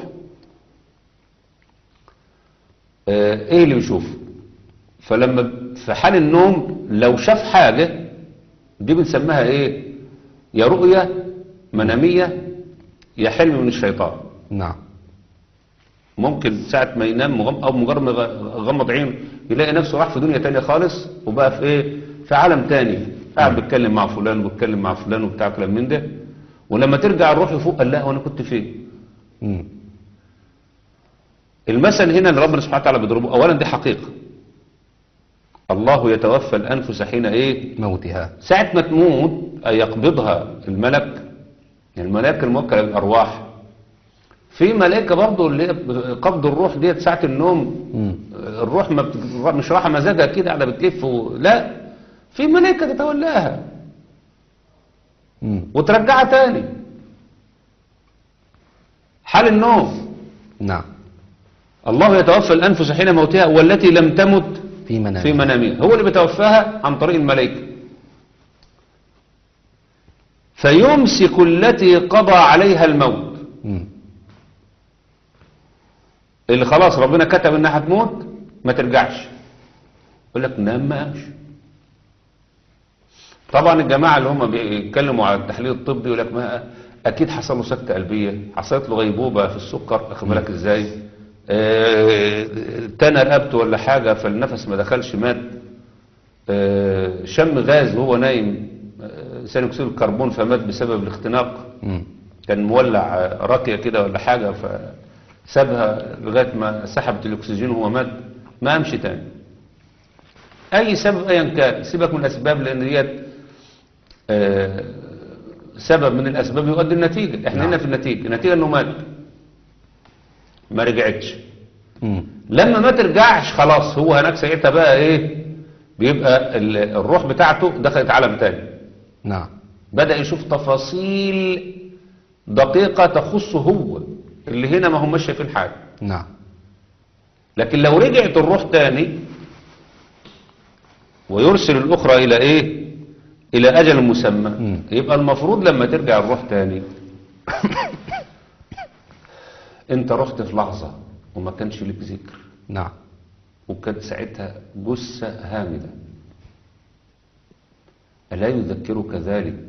آه، ايه اللي بيشوفه فلما في حال النوم لو شاف حاجة دي بنسميها ايه يا رؤية منامية يا حلم من الشيطان نعم ممكن ساعة ما ينام مغم أو مجرد ما يغمض عينه يلاقي نفسه راح في دنيا تانية خالص وبقى في إيه في عالم تاني قاعد بيتكلم مع فلان وبيتكلم مع فلان وبتاع كلام من ده ولما ترجع الروح لفوق قال لا وانا كنت فين مم. المثل هنا اللي ربنا سبحانه وتعالى بيضربه اولا دي حقيقة الله يتوفى الانفس حين ايه موتها ساعة ما تموت أي يقبضها الملك الملائكة الموكلة بالأرواح في ملائكة برضه اللي هي قبض الروح ديت ساعة النوم مم. الروح ما بت... مش راحة مزاجها كده على بتلف و... لا في ملائكة تتولاها مم. وترجعها تاني حال النوم نعم الله يتوفى الأنفس حين موتها والتي لم تمت في منام في منامها هو اللي بيتوفاها عن طريق الملائكة فيمسك التي قضى عليها الموت مم. اللي خلاص ربنا كتب انها هتموت ما ترجعش يقول لك نام ما قامش طبعا الجماعة اللي هم بيتكلموا على التحليل الطبي يقول لك ما اكيد حصل له سكتة قلبية حصلت له غيبوبة في السكر واخد بالك ازاي آه، تنى رقبته ولا حاجة فالنفس ما دخلش مات آه، شم غاز وهو نايم آه، ثاني اكسيد الكربون فمات بسبب الاختناق مم. كان مولع آه، راقية كده ولا حاجة فسابها لغاية ما سحبت الأكسجين وهو مات ما أمشي تاني أي سبب أيا كان سيبك من الأسباب لأن ديت آه، سبب من الأسباب يؤدي النتيجة احنا نعم. هنا في النتيجة النتيجة أنه مات ما رجعتش مم. لما ما ترجعش خلاص هو هناك ساعتها بقى ايه بيبقى ال- الروح بتاعته دخلت عالم تاني نعم بدأ يشوف تفاصيل دقيقة تخصه هو اللي هنا ما هماش شايفين حاجة نعم لكن لو رجعت الروح تاني ويرسل الأخرى إلى إيه إلى أجل مسمى مم. يبقى المفروض لما ترجع الروح تاني أنت رحت في لحظة وما كانش لك ذكر نعم وكانت ساعتها جثة هامدة ألا يذكرك ذلك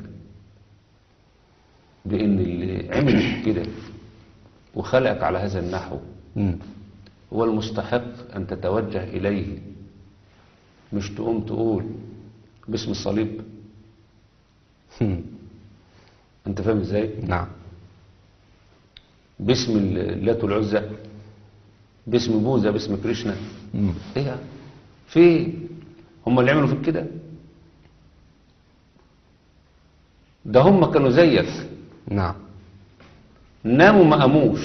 بأن اللي عمل كده وخلقك على هذا النحو مم. هو المستحق أن تتوجه إليه مش تقوم تقول باسم الصليب مم. أنت فاهم إزاي نعم باسم اللات والعزى باسم بوذا باسم كريشنا مم. ايه يعني؟ في إيه؟ هم اللي عملوا فيك كده ده هم كانوا زيك نعم ناموا ما قاموش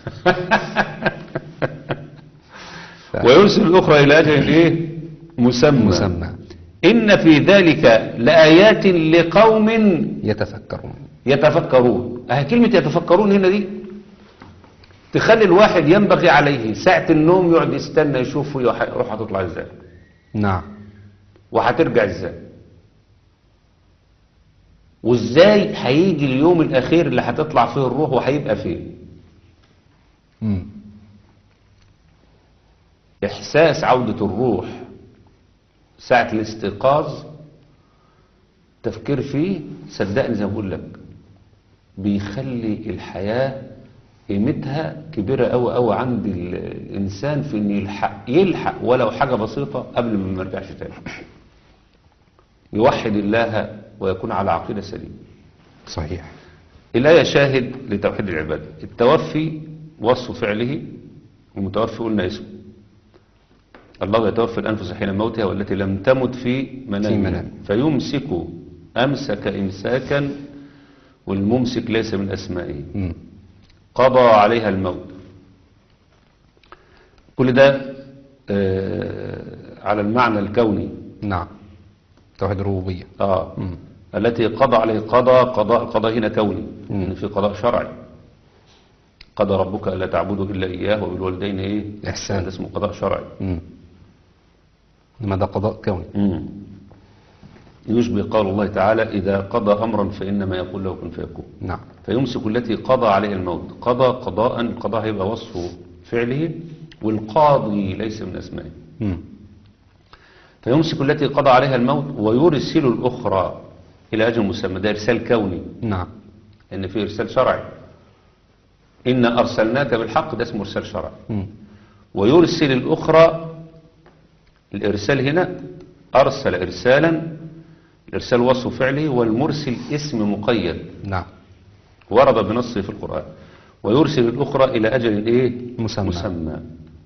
ف- ويرسل الأخرى إلى أجل إيه مسمى مسمى إن في ذلك لآيات لقوم يتفكرون يتفكرون أه كلمة يتفكرون هنا دي تخلي الواحد ينبغي عليه ساعة النوم يقعد يستنى يشوف روح هتطلع ازاي نعم وهترجع ازاي وازاي هيجي اليوم الاخير اللي هتطلع فيه الروح وهيبقى فين مم. احساس عودة الروح ساعة الاستيقاظ تفكير فيه صدقني زي ما بقول لك بيخلي الحياة قيمتها كبيرة قوي قوي عند ال- الإنسان في إن يلحق يلحق ولو حاجة بسيطة قبل ما ما يرجعش تاني يوحد الله ويكون على عقيدة سليمة صحيح الآية شاهد لتوحيد العبادة التوفي وصف فعله المتوفي قلنا اسمه الله يتوفى الأنفس حين موتها والتي لم تمت في منامها منامها. فيمسك أمسك إمساكا والممسك ليس من أسمائه مم. قضى عليها الموت كل ده آه، على المعنى الكوني نعم توحيد الربوبية آه. مم. التي قضى عليه قضى قضاء قضاء هنا كوني مم. يعني في قضاء شرعي قضى ربك ألا تعبدوا إلا إياه وبالوالدين إيه إحسان. هذا اسمه قضاء شرعي مم. إنما ده قضاء كوني مم. يشبه قول الله تعالى إذا قضى أمرا فإنما يقول له كن فيكون نعم فيمسك التي قضى عليها الموت قضى قضاء القضاء هيبقى وصف فعله والقاضي ليس من أسمائه مم. فيمسك التي قضى عليها الموت ويرسل الأخرى إلى أجل مسمى ده إرسال كوني نعم إن في إرسال شرعي إن أرسلناك بالحق ده اسمه إرسال شرعي مم. ويرسل الأخرى الإرسال هنا أرسل إرسالا الإرسال وصف فعله والمرسل اسم مقيد نعم ورد بنصه في القرآن ويرسل الأخرى إلى أجل إيه؟ مسمى. مسمى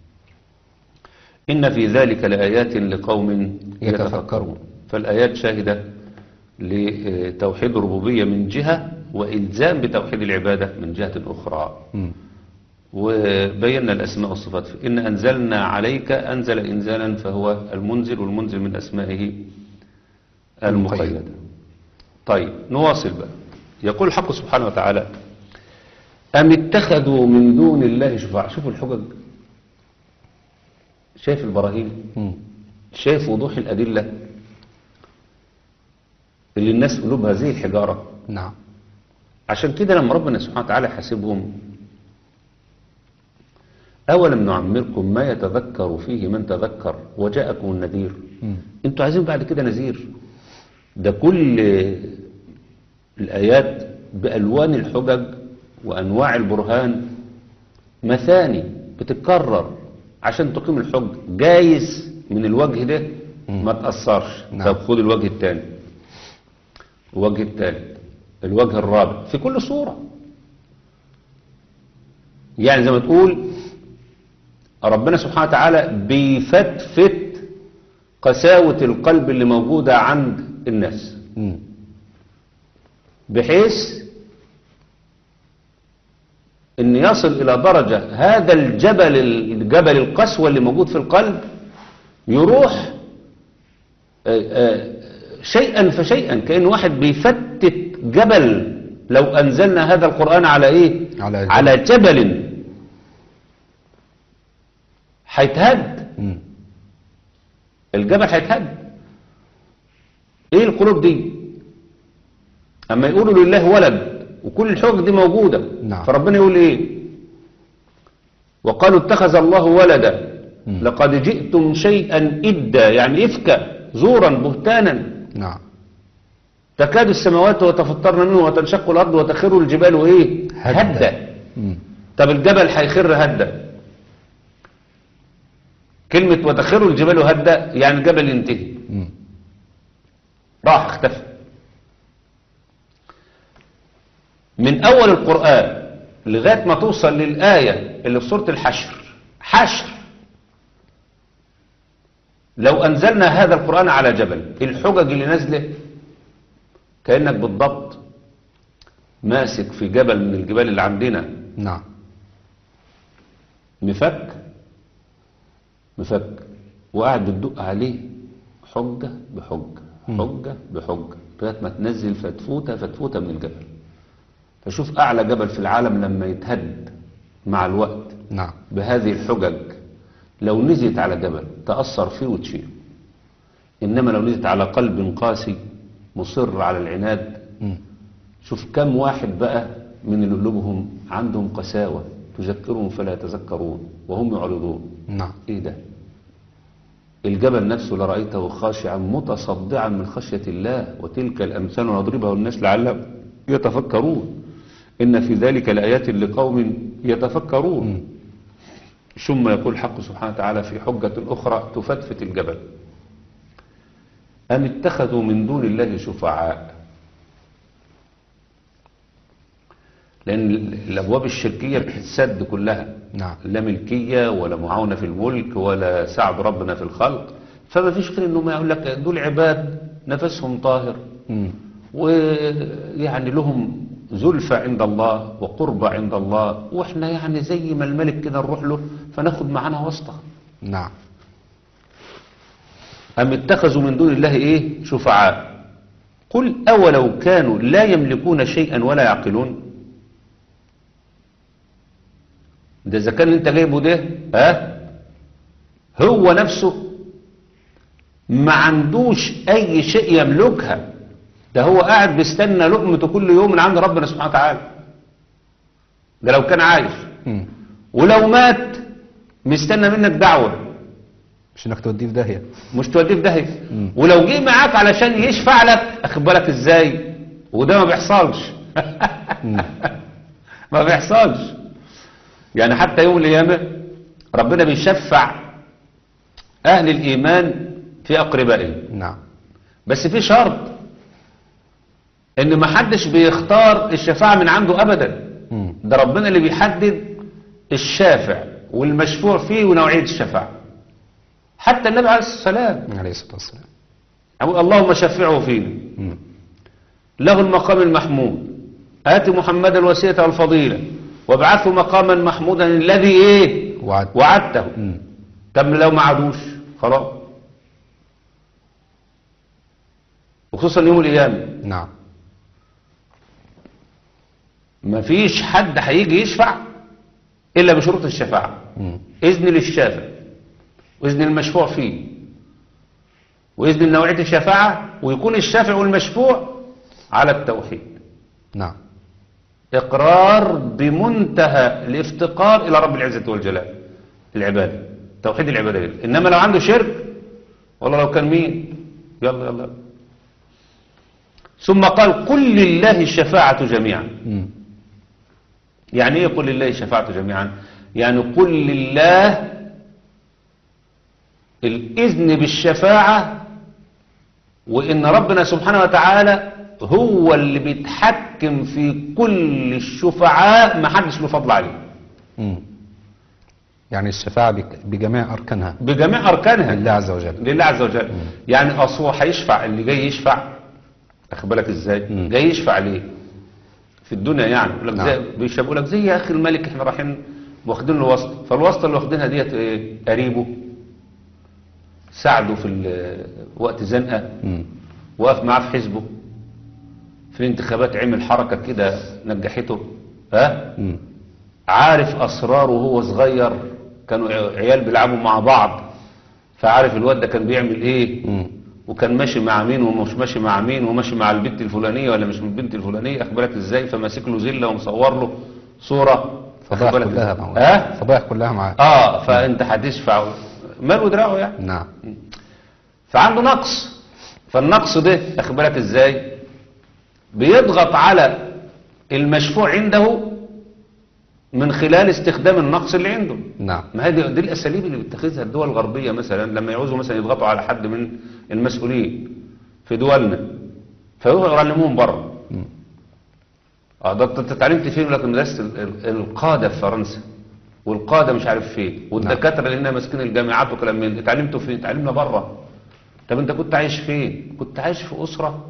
إن في ذلك لآيات لقوم يتفكرون. يتفكرون فالآيات شاهدة لتوحيد الربوبية من جهة وإلزام بتوحيد العبادة من جهة أخرى مم. وبينا الأسماء والصفات إن أنزلنا عليك أنزل إنزالا فهو المنزل والمنزل من أسمائه المقيدة المقيدة. طيب نواصل بقى يقول الحق سبحانه وتعالى أم اتخذوا من دون الله شفعاء شوفوا الحجج شايف البراهين مم. شايف وضوح الأدلة اللي الناس قلوبها زي الحجارة نعم عشان كده لما ربنا سبحانه وتعالى حاسبهم أولم نعمركم ما يتذكر فيه من تذكر وجاءكم النذير مم. انتوا عايزين بعد كده نذير ده كل الآيات بألوان الحجج وأنواع البرهان مثاني بتتكرر عشان تقيم الحج جايز من الوجه ده ما تأثرش نعم. طب خد الوجه الثاني الوجه الثالث الوجه الرابع في كل صورة يعني زي ما تقول ربنا سبحانه وتعالى بيفتفت قساوة القلب اللي موجودة عند الناس مم. بحيث ان يصل الى درجة هذا الجبل الجبل القسوة اللي موجود في القلب يروح آه، آه، شيئا فشيئا كأن واحد بيفتت جبل لو انزلنا هذا القرآن على ايه على جبل. على جبل هيتهد مم. الجبل هيتهد ايه القلوب دي اما يقولوا لله ولد وكل الحجج دي موجودة نعم. فربنا يقول ايه وقالوا اتخذ الله ولدا مم. لقد جئتم شيئا إدا يعني إفكا زورا بهتانا نعم تكاد السماوات وتفطرن منه وتنشق الأرض وتخر الجبال إيه هدا. هدا مم. طب الجبل هيخر هدا كلمة وتخر الجبال هدا يعني الجبل ينتهي مم. راح اختفى من أول القرآن لغاية ما توصل للآية اللي في سورة الحشر حشر لو أنزلنا هذا القرآن على جبل الحجج اللي نازلة كأنك بالضبط ماسك في جبل من الجبال اللي عندنا نعم مفك مفك وقاعد بتدق عليه حجة بحجة حجة بحجة لغاية ما تنزل فتفوتة فتفوتة من الجبل فشوف أعلى جبل في العالم لما يتهد مع الوقت نعم بهذه الحجج لو نزلت على جبل تأثر فيه وتشيله إنما لو نزلت على قلب قاسي مصر على العناد مم. شوف كم واحد بقى من اللي قلوبهم عندهم قساوة تذكرهم فلا يتذكرون وهم يعرضون نعم ايه ده الجبل نفسه لرأيته خاشعا متصدعا من خشية الله وتلك الأمثال نضربها الناس لعلهم يتفكرون إن في ذلك لآيات لقوم يتفكرون ثم يقول الحق سبحانه وتعالى في حجة أخرى تفتفت الجبل أم اتخذوا من دون الله شفعاء لأن الأبواب الشركية بتتسد كلها نعم. لا ملكية ولا معاونة في الملك ولا سعد ربنا في الخلق فما فيش غير إنه ما يقول لك دول عباد نفسهم طاهر مم. ويعني لهم زلفى عند الله وقربة عند الله واحنا يعني زي ما الملك كده نروح له فناخد معانا واسطة نعم أم اتخذوا من دون الله إيه شفعاء قل أولو كانوا لا يملكون شيئا ولا يعقلون ده إذا كان اللي أنت جايبه ده ها هو نفسه ما عندوش أي شيء يملكها ده هو قاعد بيستنى لقمته كل يوم من عند ربنا سبحانه وتعالى ده لو كان عايش مم. ولو مات مستنى منك دعوه مش انك توديه في داهية مش توديه في داهيه مم. ولو جه معاك علشان يشفع لك اخد بالك ازاي وده ما بيحصلش مم. ما بيحصلش يعني حتى يوم القيامه ربنا بيشفع اهل الايمان في اقربائهم نعم بس في شرط ان ما حدش بيختار الشفاعه من عنده ابدا مم. ده ربنا اللي بيحدد الشافع والمشفوع فيه ونوعيه الشفاعه حتى النبي عليه الصلاه والسلام عليه الصلاة والسلام يقول اللهم شفعه فينا مم. له المقام المحمود آت محمدا الوسيلة والفضيلة وابعثه مقاما محمودا الذي ايه وعد وعدته مم. طب لو ما عادوش خلاص وخصوصا يوم القيامة نعم ما فيش حد هيجي يشفع إلا بشروط الشفاعة مم. إذن للشافع وإذن المشفوع فيه وإذن نوعية الشفاعة ويكون الشافع والمشفوع على التوحيد نعم إقرار بمنتهى الافتقار إلى رب العزة والجلال العبادة توحيد العبادة لله. إنما لو عنده شرك والله لو كان مين يلا يلا ثم قال قل لله الشفاعة جميعا مم. يعني ايه قل لله الشفاعة جميعا يعني قل لله الإذن بالشفاعة وإن ربنا سبحانه وتعالى هو اللي بيتحكم في كل الشفعاء ما حدش له فضل عليه مم. يعني الشفاعة بك- بجميع أركانها بجميع أركانها لله عز وجل لله عز وجل يعني أصل هو هيشفع اللي جاي يشفع أخد بالك إزاي مم. جاي يشفع ليه في الدنيا يعني يقول لك نعم. زي بيشبهوا لك زي يا أخي الملك إحنا رايحين واخدين له واسطة فالواسطة اللي واخدينها ديت إيه؟ قريبه ساعده في ال- وقت زنقة مم. وقف معاه في حزبه في الانتخابات عمل حركة كده نجحته ها مم. عارف أسراره وهو صغير كانوا عيال بيلعبوا مع بعض فعارف الواد ده كان بيعمل ايه مم. وكان ماشي مع مين ومش ماشي مع مين وماشي مع البنت الفلانية ولا مش من البنت الفلانية اخد بالك ازاي فماسك له زلة ومصور له صورة فضائح أخد بالك كلها إزاي؟ معه ها فضائح كلها معاه اه فانت هتشفع ماله دراعه يعني نعم فعنده نقص فالنقص ده اخد بالك ازاي بيضغط على المشفوع عنده من خلال استخدام النقص اللي عنده نعم ما هذه دي الاساليب اللي بتتخذها الدول الغربيه مثلا لما يعوزوا مثلا يضغطوا على حد من المسؤولين في دولنا فيروحوا يعلموهم بره مم. اه ده انت اتعلمت فين يقول لك مدرسه ال- ال- القاده في فرنسا والقاده مش عارف فين والدكاتره اللي هنا ماسكين الجامعات وكلام من ده. اتعلمتوا فين اتعلمنا بره طب انت كنت عايش فين كنت عايش في اسره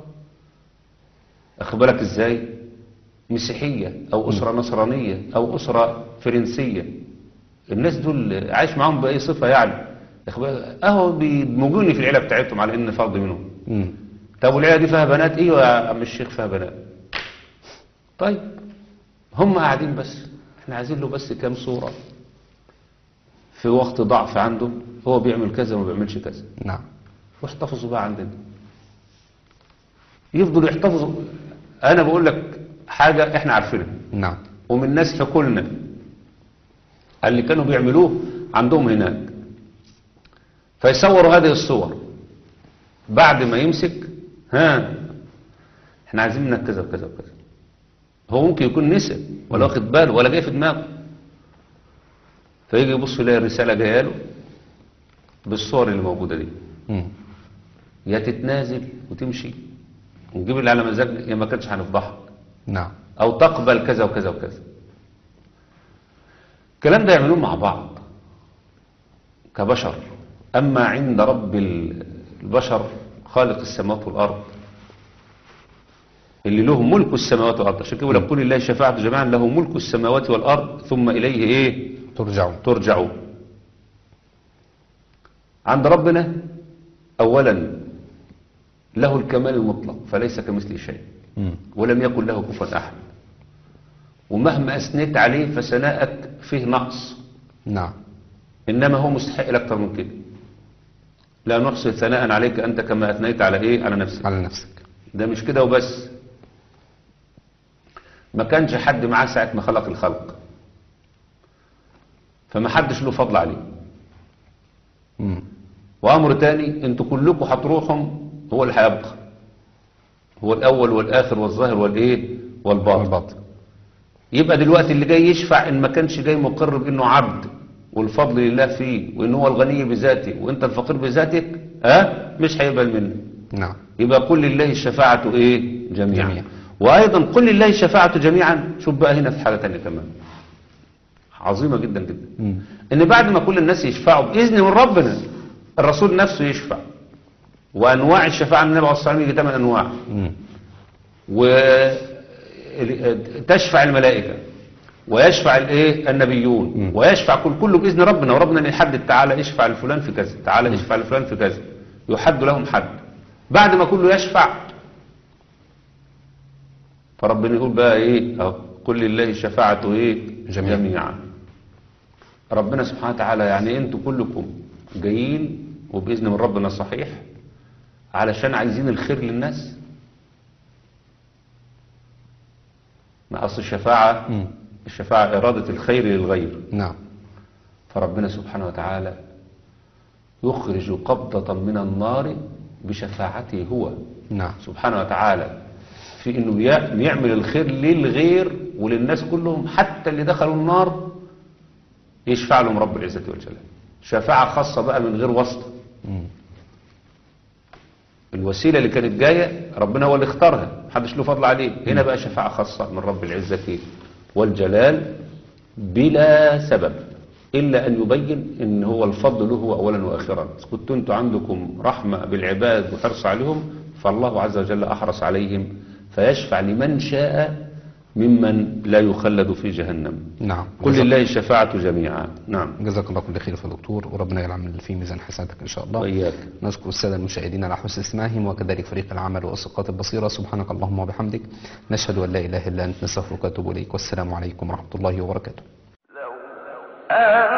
اخد بالك ازاي مسيحيه او اسره نصرانيه او اسره فرنسيه الناس دول عايش معاهم باي صفه يعني اخد بالك؟ اهو بيدمجوني في العيله بتاعتهم على ان فرد منهم مم. طب والعيله دي فيها بنات ايوه يا عم الشيخ فيها بنات طيب هم قاعدين بس احنا عايزين له بس كام صوره في وقت ضعف عنده هو بيعمل كذا وما بيعملش كذا نعم واحتفظوا بقى عندنا يفضلوا يحتفظوا انا بقول لك حاجه احنا عارفينها نعم ومن ناس حكوا لنا اللي كانوا بيعملوه عندهم هناك فيصوروا هذه الصور بعد ما يمسك ها احنا عايزين منك كذا وكذا وكذا هو ممكن يكون نسي ولا واخد باله ولا جاي في دماغه فيجي يبص يلاقي الرساله جايه له بالصور اللي موجوده دي مم. يا تتنازل وتمشي ونجيب اللي على مزاجنا يا ما كانش هنفضحك نعم او تقبل كذا وكذا وكذا الكلام ده يعملوه مع بعض كبشر اما عند رب ال- البشر خالق السماوات والارض اللي له ملك السماوات والارض عشان كده يقول لك قل لله الشفاعه جميعا له ملك السماوات والارض ثم اليه ايه ترجعون ترجعون عند ربنا اولا له الكمال المطلق فليس كمثله شيء مم. ولم يكن له كفوا احد ومهما اثنيت عليه فثناءك فيه نقص نعم انما هو مستحق اكتر من كده لا نحصي ثناء عليك انت كما اثنيت على ايه على نفسك على نفسك ده مش كده وبس ما كانش حد معاه ساعة ما خلق الخلق فما حدش له فضل عليه مم. وامر تاني انتوا كلكم هتروحوا هو اللي هيبقى هو الاول والاخر والظاهر والايه والباطن الباطن يبقى دلوقتي اللي جاي يشفع ان ما كانش جاي مقر بانه عبد والفضل لله فيه وان هو الغني بذاته وانت الفقير بذاتك ها مش هيقبل منه نعم يبقى قل لله الشفاعة ايه جميعا, جميعا. وايضا قل لله الشفاعة جميعا شوف بقى هنا في حاجة تانية كمان عظيمة جدا جدا مم. ان بعد ما كل الناس يشفعوا باذن من ربنا الرسول نفسه يشفع وانواع الشفاعة من النبي عليه الصلاة والسلام يجي ثمان انواع مم. وتشفع الملائكة ويشفع الايه النبيون مم. ويشفع كل كله باذن ربنا وربنا اللي يحدد تعالى اشفع لفلان في كذا تعالى اشفع لفلان في كذا يحد لهم حد بعد ما كله يشفع فربنا يقول بقى ايه أهو، قل لله الشفاعة ايه جميعا. جميعا ربنا سبحانه وتعالى يعني انتوا كلكم جايين وباذن من ربنا صحيح علشان عايزين الخير للناس ما اصل الشفاعة مم. الشفاعة إرادة الخير للغير نعم فربنا سبحانه وتعالى يخرج قبضة من النار بشفاعته هو نعم سبحانه وتعالى في انه بيع- بيعمل الخير للغير وللناس كلهم حتى اللي دخلوا النار يشفع لهم رب العزة والجلال شفاعة خاصة بقى من غير واسطة مم. الوسيلة اللي كانت جاية ربنا هو اللي اختارها محدش له فضل عليه هنا بقى شفاعة خاصة من رب العزة والجلال بلا سبب إلا أن يبين أن هو الفضل له هو أولا وآخرا إذا كنتوا أنتوا عندكم رحمة بالعباد وحرص عليهم فالله عز وجل أحرص عليهم فيشفع لمن شاء ممن لا يخلد في جهنم نعم قل جزاك- لله الشفاعة جميعا نعم جزاك الله كل خير يا دكتور وربنا يجعل في ميزان حسناتك ان شاء الله وإياك نشكر السادة المشاهدين على حسن استماعهم وكذلك فريق العمل وأسقاط البصيرة سبحانك اللهم وبحمدك نشهد أن لا إله إلا أنت نستغفرك ونتوب إليك والسلام عليكم ورحمة الله وبركاته لو